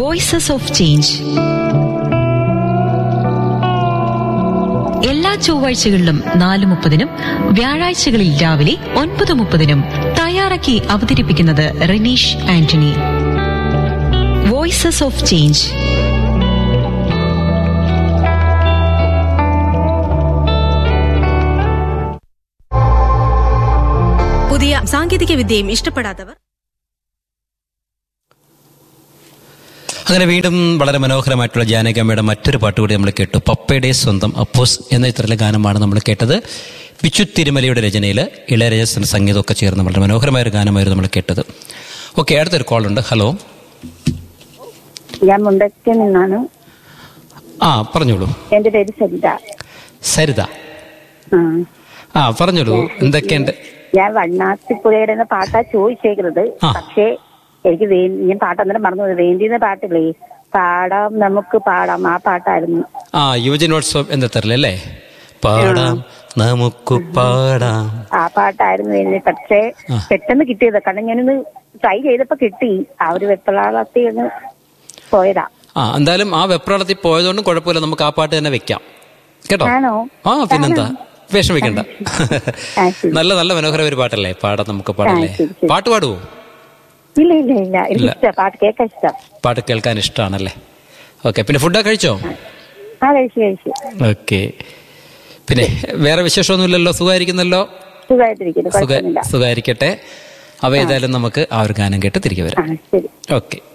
Voices of change എല്ലാ ചൊവ്വാഴ്ചകളിലും നാല് മുപ്പതിനും വ്യാഴാഴ്ചകളിൽ രാവിലെ ഒൻപത് മുപ്പതിനും തയ്യാറാക്കി അവതരിപ്പിക്കുന്നത് Rineesh Antony voices of change പുതിയ സാങ്കേതിക വിദ്യയും ഇഷ്ടപ്പെടാത്തവർ അങ്ങനെ വീണ്ടും വളരെ മനോഹരമായിട്ടുള്ള ജാനകമ്മയുടെ മറ്റൊരു പാട്ട് കൂടി നമ്മൾ കേട്ടു പപ്പയുടെ സ്വന്തം അപ്പോസ് എന്ന ചിത്രത്തിലെ ഗാനമാണ് നമ്മൾ കേട്ടത് ബിച്ചു തിരുമലയുടെ രചനയിൽ ഇളയരാജ സംഗീതമൊക്കെ ചേർന്ന് വളരെ മനോഹരമായ ഒരു ഗാനമായിരുന്നു നമ്മൾ കേട്ടത് ഓക്കെ അടുത്തൊരു കോൾ ഉണ്ട് ഹലോ ഞാൻ മുണ്ടക്കൽ നിന്നാണ് ആ പറഞ്ഞോളൂ എന്റെ പേര് സരിത സരിത ആ. ആ പറഞ്ഞോളൂ എന്തൊക്കെയുണ്ട് ഞാൻ വണ്ണാത്തിപ്പുഴയുടെ എന്ന പാട്ടാ ചോദിച്ചേക്കുന്നത് ആ. പക്ഷേ എനിക്ക് വേ- ഞാൻ പാട്ട് അന്നേരം മറന്നു പോയി. വേണ്ടിയിരുന്ന പാട്ടില്ലേ പാടാം നമുക്ക് പാടാം ആ പാട്ടായിരുന്നു ആ യുവജനോത്സവം എന്ന ചിത്രത്തിലല്ലേ പാടാം നമുക്ക് പാടാം ആ പാട്ടായിരുന്നു വേണ്ടി പക്ഷേ ആ. പെട്ടെന്ന് കിട്ടിയത് കാരണം ഞാനൊന്ന് ട്രൈ ചെയ്തപ്പോ കിട്ടി ആ ഒരു വെപ്പളാളത്തിൽ ഒന്ന് പോയതാ ആ എന്തായാലും ആ വെപ്രാളത്തിൽ പോയതുകൊണ്ടും കുഴപ്പമില്ല നമുക്ക് ആ പാട്ട് തന്നെ വെക്കാം കേട്ടോ ആണോ? ആ പിന്നെന്താ വിഷമിക്കണ്ട ആ, ശരി. നല്ല നല്ല മനോഹര ഒരു പാട്ടല്ലേ പാടാം നമുക്ക് പാടല്ലേ ആ, ശരി, ശരി. പാട്ട് പാടുവോ ഇല്ല ഇല്ല ഇല്ല എനിക്ക് ഇല്ല. ഇഷ്ടം പാട്ട് കേൾക്കാൻ ഇഷ്ടം പാട്ട് കേൾക്കാൻ ഇഷ്ടമാണല്ലേ ഓക്കെ പിന്നെ ഫുഡൊക്കെ കഴിച്ചോ ആ കഴിച്ചു കഴിച്ചു ഓക്കെ പിന്നെ വേറെ വിശേഷമൊന്നുമില്ലല്ലോ സുഖമായിരിക്കുന്നല്ലോ സുഖമായിട്ടിരിക്കുന്നു സുഖ കുഴപ്പമൊന്നുമില്ല സുഖമായിരിക്കട്ടെ അവ ഏതായാലും നമുക്ക് ആ ഒരു ഗാനം കേട്ട് തിരികെ ആ വരാം ശരി ഓക്കെ